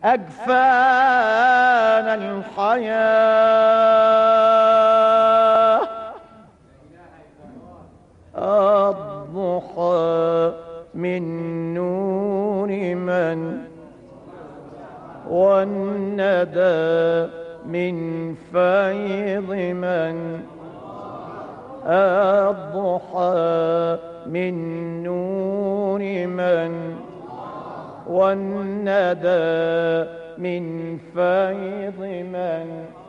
أجفان الحياة الضحى من نور من والندى من فيض من الضحى من نور من والندى من فيض من